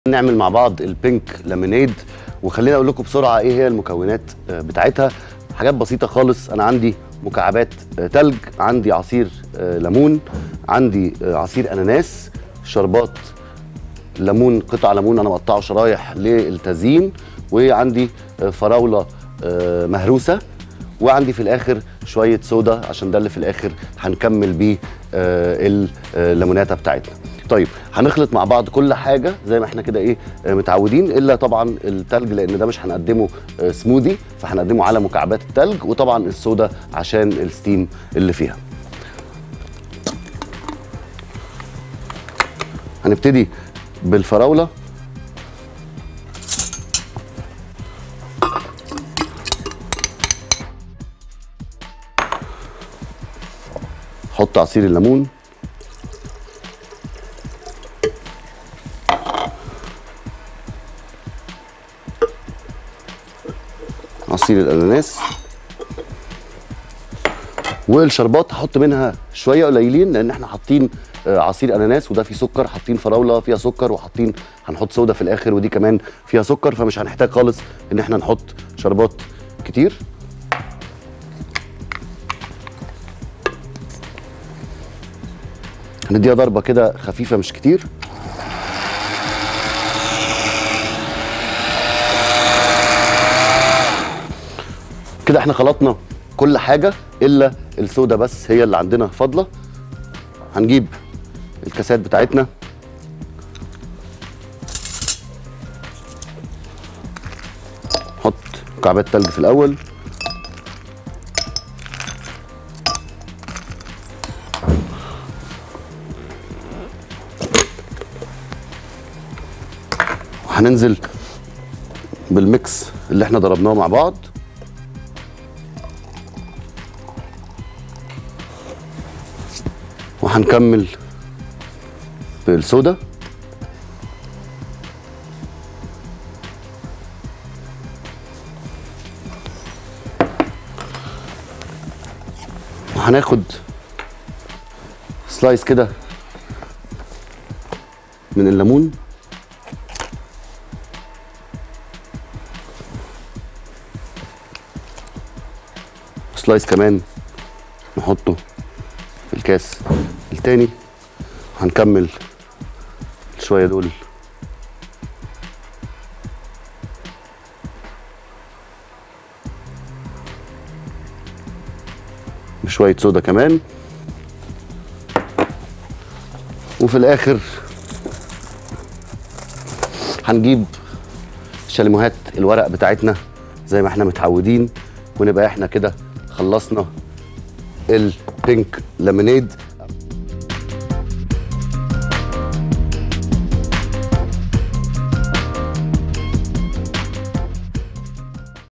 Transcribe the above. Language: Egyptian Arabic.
نعمل مع بعض البينك لامينيد وخليني اقول لكم بسرعه ايه هي المكونات آه، بتاعتها حاجات بسيطه خالص انا عندي مكعبات آه، تلج عندي عصير آه، ليمون عندي آه، عصير اناناس شربات ليمون قطع ليمون انا مقطعه شرايح للتزيين وعندي آه، فراوله آه، مهروسه وعندي في الاخر شويه صودا عشان ده اللي في الاخر هنكمل بيه آه، الليموناته بتاعتنا طيب هنخلط مع بعض كل حاجه زي ما احنا كده ايه آه، متعودين الا طبعا التلج لان ده مش هنقدمه آه، سموذي فهنقدمه على مكعبات التلج وطبعا الصودا عشان الستيم اللي فيها هنبتدي بالفراوله حط عصير الليمون عصير الاناناس والشربات هحط منها شويه قليلين لان احنا حاطين آه، عصير اناناس وده فيه سكر حاطين فراوله فيها سكر وحاطين هنحط صودا في الاخر ودي كمان فيها سكر فمش هنحتاج خالص ان احنا نحط شربات كتير هنديها ضربه كده خفيفه مش كتير كده احنا خلطنا كل حاجه الا الصودا بس هي اللي عندنا فاضله هنجيب الكاسات بتاعتنا نحط مكعبات تلج في الاول وهننزل بالميكس اللي احنا ضربناه مع بعض وهنكمل بالصودا وهناخد سلايس كده من الليمون سلايس كمان نحطه في الكاس التاني هنكمل شويه دول بشويه صودا كمان وفي الاخر هنجيب شاليموهات الورق بتاعتنا زي ما احنا متعودين ونبقى احنا كده خلصنا البينك ليمونيد